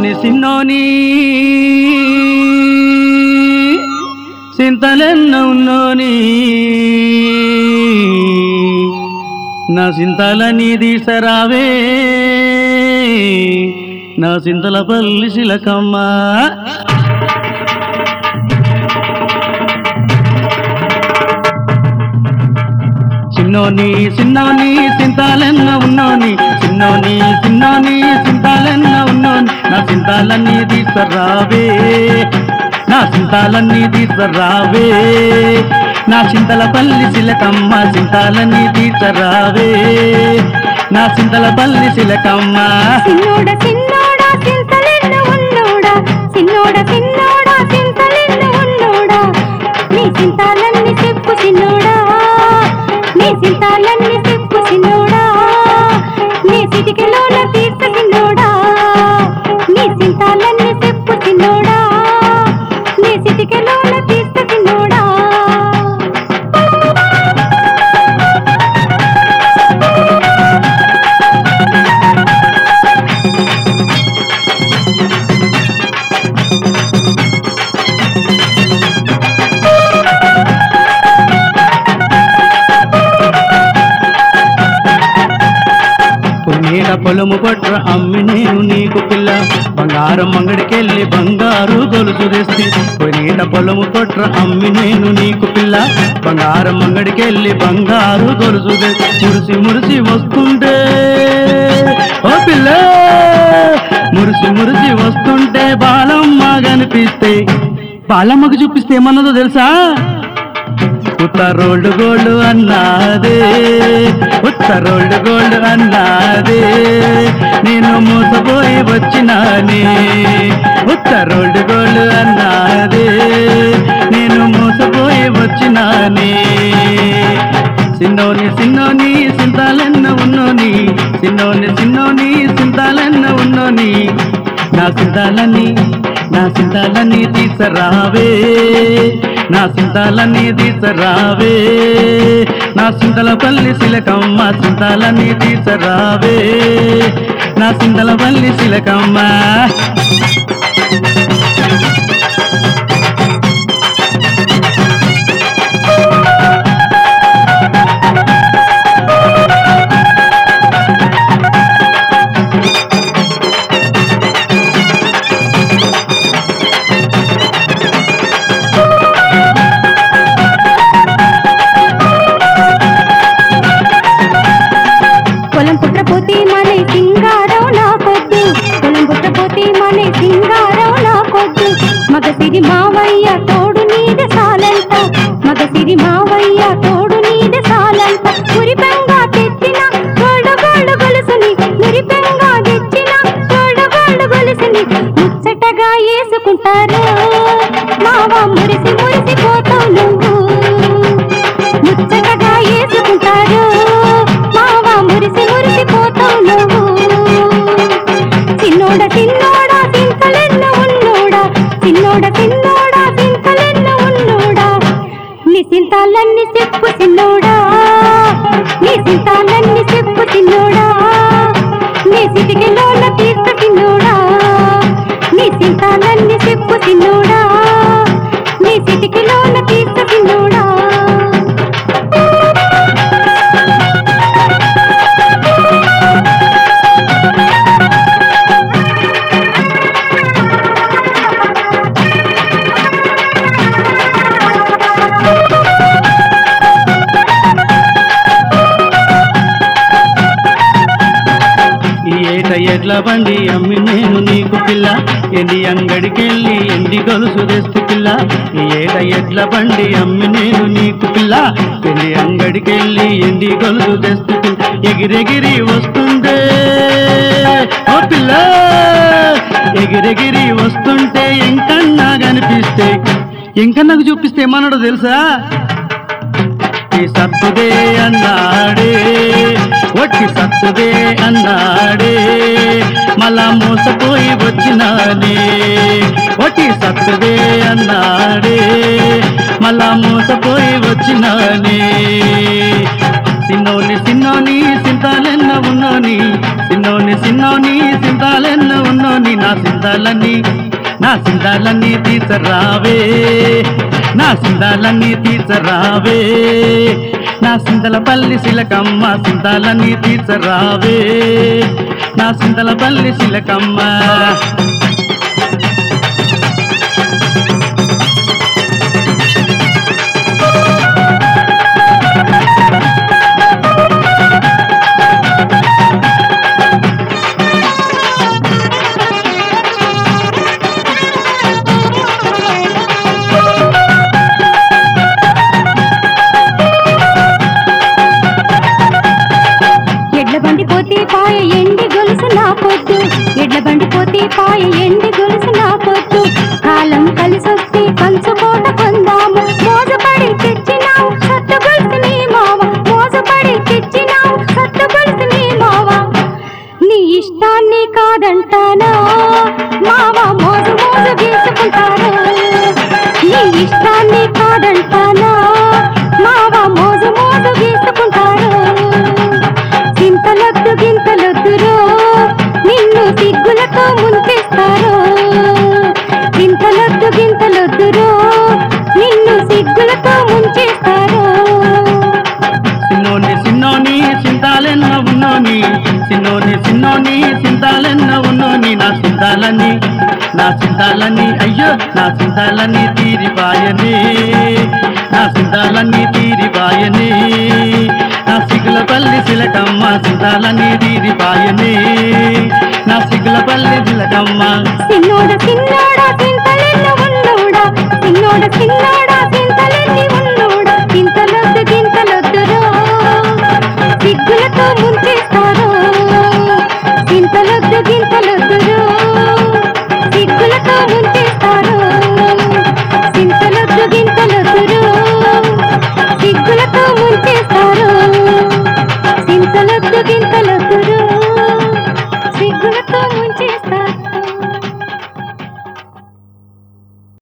సిన్నోని సిన్నోని సింతలెన్న ఉన్నోని నా సింతలని తీసరావే నా సింతల పల్లి శిలకమ్మ చిన్నోని చిన్నోని సింతాలెన్న ఉన్నోని చిన్నోని చిన్నోని సింతాలెన్న ఉన్నోని నా సింతాలన్నీ తీసుకురావే నా సింతాలన్నీ తీసుకురావే నా చింతల పల్లి సిలకమ్మ సింతాలన్నీ తీసుకురావే నా చింతల పల్లి సిలకమ్మ సిన్నోడ సిన్నోడా సింతలెన్న ఉన్నోడా సిన్నోడ సిన్నోడా సింతలెన్న ఉన్నోడా నీ సింతాలన్నీ చెప్పు సిన్నోడా నీ సింతాలన్నీ చెప్పు సిన్నోడా నీ సిటికెలోన తీర్చ సిన్నోడా నీ సింతాలన్నీ చెప్పు సిన్నోడా నీ సిటికెలోన తీర్చ సిన్నోడా కొన్నేళ్ళ పొలము పట్ర అమ్మి నేను నీకు పిల్ల బంగారం అంగడికెళ్ళి బంగారు గొలుసు తెస్తే కొన్నేళ్ళ పొలము పట్ర అమ్మి నేను నీకు పిల్ల బంగారం అంగడికెళ్ళి బంగారు గొలుసు తెస్తే మురిసి మురిసి వస్తుంటే ఓ పిల్ల మురిసి మురిసి వస్తుంటే బాలమ్మ కనిపిస్తే బాలమ్మకు చూపిస్తే ఏమన్నదో తెలుసా ఉత్తరోళ్ళు గోల్డ్ అన్నాదే ఉత్తరోళ్ళు గోల్డ్ అన్నాదే నేను మోసపోయి వచ్చినానే ఉత్తరోళ్ళు గోల్డ్ అన్నాదే నేను మోసపోయి వచ్చినానే సిన్నోని సిన్నోని సింతాలెన్న ఉన్నోని సిన్నోని సిన్నోని సింతాలెన్న ఉన్నోని నా సింతాలని నా సింతాలని తీసరావే నా సింతాలని తీసరావే నా సింతల పల్లి శిలకమ్మ సింతాలని తీసరావే నా సింతల పల్లి శిలకమ్మ పొలం పుట్టపోతే మనే సింగారం నా కొద్దు పొలం పుట్టపోతే మనే సింగారం నా కొద్దు మగసిరి మావయ్య తోడు నీద సాలంట మగసిరి మావయ్య తోడు నీద సాలంట మురిపెంగా తెచ్చిన గోడు గోడు గొలుసుని మురిపెంగా తెచ్చిన గోడు గోడు గొలుసుని ముచ్చటగా వేసుకుంటారు మావ మురిసి మురిసిపోతావు నువ్వు ముచ్చటగా వేసుకుంటారు మావా మురిసి మురిసిపోతావు నువ్వు చిన్నోడ చిన్నోడ సింతలెన్న ఉన్నోడా చిన్నోడ చిన్నోడ సింతలెన్న ఉన్నోడా నీ సింతాలన్నీ చెప్పు చిన్నోడా నీ సింతాలన్నీ చెప్పు చిన్నోడా నీ సిటికెలోన తీర్చ చిన్నోడా నీ సింతాలన్నీ చెప్పు చిన్నోడా నీ సిటికెలోన తీర్చ చిన్నోడా ఈ ఏట ఎడ్ల బండి అమ్మి నేను నీకు పిల్ల ఎండి అంగడికెళ్ళి ఎండి గొలుసు తెస్తు పిల్ల ఈ ఏట ఎడ్ల బండి అమ్మి నేను నీకు పిల్ల ఎండి అంగడికెళ్ళి ఎండి గొలుసు తెస్తు పిల్ల ఎగిరెగిరి వస్తుంటే ఓ పిల్ల ఎగిరెగిరి వస్తుంటే ఎంకన్నా కనిపిస్తే ఎంకన్నాకు చూపిస్తే ఏమన్నాడో తెలుసా ఒట్టి సత్తుదే అన్నాడే ఒట్టి సత్తుదే అన్నాడే మళ్ళా మోసపోయి వచ్చినానే ఒట్టి సత్తుదే అన్నాడే మళ్ళా మోసపోయి వచ్చినానే సిన్నోని సిన్నోని సిన్న సింతాలెన్న ఉన్నోని సిన్నోని సిన్నోని సింతాలెన్న ఉన్నోని నా సింతాలన్నీ నా సింతాలన్నీ తీసరావే నా సింతాలన్నీ తీసరావే నా సింతల పల్లి శిలకమ్మ సింతాలన్నీ తీసరావే నా సింతల పల్లి శిలకమ్మ ఎడ్ల బండి పోతే పాయ ఎండి గొలుసు నా పొద్దు ఎడ్ల బండి పోతే పాయ ఎండి గొలుసు నా పొద్దు కాలం కలిసొస్తే పంచుకోట కొందాము మోసపడి తెచ్చినావు సత్తు గొలుసు నీ మావ మోసపడి తెచ్చినావు సత్తు గొలుసు నీ మావ నీ ఇష్టాన్ని కాదంటానా మావ మోజు మోజు గీసుకుంటారు నీ ఇష్టాన్ని కాదంటానా మావ మోజు మోజు గీసుకుంటారు చింతలొద్దు గింతలొద్దురో నిన్ను సిగ్గులతో ముంచేస్తారు చింతలొద్దు గింతలొద్దురో నిన్ను సిగ్గులతో ముంచేస్తారు సిన్నోని సిన్నోని సింతాలెన్న ఉన్నోని సిన్నోని సిన్నోని సింతాలెన్న ఉన్నోని నా సింతాలని నా సింతాలని అయ్యో నా సింతాలని తీరిపాయనే నా సింతాలన్నీ తీరిపాయనే నా సిగుల పల్లి శిలకమ్మ సింతాలని తీరిపాయనే నా